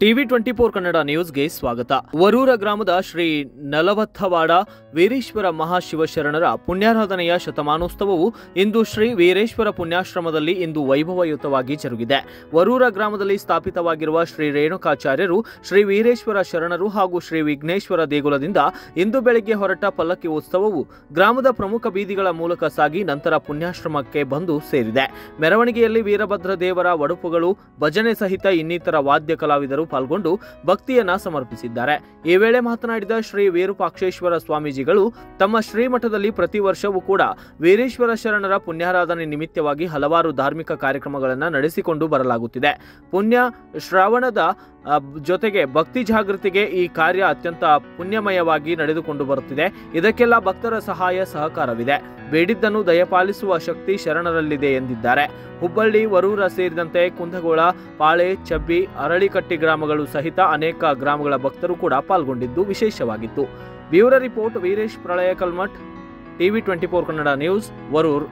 TV twenty four Kannada ನ್ಯೂಸ್ಗೆ ಸ್ವಾಗತ ವರೂರ ಗ್ರಾಮದ ಶ್ರೀ ನಲವತ್ತವಾಡ ವೀರೇಶ್ವರ ಮಹಾಶಿವಶರಣರ ಪುಣ್ಯಾರಾಧನೆಯ ಶತಮಾನೋತ್ಸವವು ಇಂದು ಶ್ರೀ ವೀರೇಶ್ವರ ಪುಣ್ಯಾಶ್ರಮದಲ್ಲಿ ಇಂದು ವೈಭವಯುತವಾಗಿ ಜರುಗಿದೆ ವರೂರ ಗ್ರಾಮದಲ್ಲಿ ಸ್ಥಾಪಿತವಾಗಿರುವ ಶ್ರೀ ರೇಣುಕಾಚಾರ್ಯರು ಶ್ರೀ ವೀರೇಶ್ವರ ಶರಣರು ಹಾಗೂ ಶ್ರೀ ವಿಘ್ನೇಶ್ವರ ದೇಗುಲದಿಂದ ಇಂದು ಬೆಳಗ್ಗೆ ಹೊರಟ ಪಲ್ಲಕ್ಕಿ ಉತ್ಸವವು ಗ್ರಾಮದ ಪ್ರಮುಖ ಬೀದಿಗಳ ಮೂಲಕ ಸಾಗಿ ನಂತರ ಪುಣ್ಯಾಶ್ರಮಕ್ಕೆ ಬಂದು ಸೇರಿದೆ ಮೆರವಣಿಗೆಯಲ್ಲಿ ವೀರಭದ್ರ ದೇವರ ಒಡಪುಗಳು ಭಜನೆ ಸಹಿತ ಇನ್ನಿತರ ವಾದ್ಯ ಕಲಾವಿದರು ಪಾಲ್ಗೊಂಡು ಭಕ್ತಿಯನ್ನ ಸಮರ್ಪಿಸಿದ್ದಾರೆ ಈ ವೇಳೆ ಮಾತನಾಡಿದ ಶ್ರೀ ವೀರಪಾಕ್ಷೇಶ್ವರ ಸ್ವಾಮೀಜಿಗಳು ತಮ್ಮ ಶ್ರೀಮಠದಲ್ಲಿ ಪ್ರತಿ ವರ್ಷವೂ ಕೂಡ ವೀರೇಶ್ವರ ಶರಣರ ಪುಣ್ಯಾರಾಧನೆ ನಿಮಿತ್ತವಾಗಿ ಹಲವಾರು ಧಾರ್ಮಿಕ ಕಾರ್ಯಕ್ರಮಗಳನ್ನು ನಡೆಸಿಕೊಂಡು ಬರಲಾಗುತ್ತಿದೆ ಪುಣ್ಯ ಶ್ರಾವಣದ ಆ, ಜೊತೆಗೆ ಭಕ್ತಿ ಜಾಗೃತಿಗೆ ಈ ಕಾರ್ಯ ಅತ್ಯಂತ ಪುಣ್ಯಮಯವಾಗಿ ನಡೆದುಕೊಂಡು ಬರುತ್ತಿದೆ ಇದಕ್ಕೆಲ್ಲ ಭಕ್ತರ ಸಹಾಯ ಸಹಕಾರವಿದೆ ಬೇಡಿದ್ದನ್ನು ದಯಪಾಲಿಸುವ ಶಕ್ತಿ ಶರಣರಲ್ಲಿದೆ ಎಂದಿದ್ದಾರೆ ಹುಬ್ಬಳ್ಳಿ ವರೂರ ಸೇರಿದಂತೆ ಕುಂದಗೋಳ ಪಾಳೆ ಚಬ್ಬಿ ಅರಳಿಕಟ್ಟಿ ಗ್ರಾಮಗಳು ಸಹಿತ ಅನೇಕ ಗ್ರಾಮಗಳ ಭಕ್ತರು ಕೂಡ ಪಾಲ್ಗೊಂಡಿದ್ದು ವಿಶೇಷವಾಗಿತ್ತು bureau report Veeresh Pralaya Kalmath TV twenty four Kannada news Varur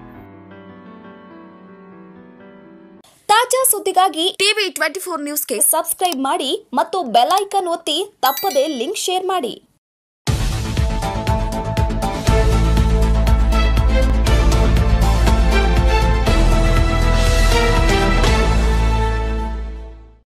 ತಾಜಾ ಸುದ್ದಿಗಾಗಿ ಟಿವಿ ಟ್ವೆಂಟಿ ಫೋರ್ ನ್ಯೂಸ್ಗೆ ಸಬ್ಸ್ಕ್ರೈಬ್ ಮಾಡಿ ಮತ್ತು ಬೆಲ್ ಐಕಾನ್ ಒತ್ತಿ ತಪ್ಪದೇ ಲಿಂಕ್ ಶೇರ್ ಮಾಡಿ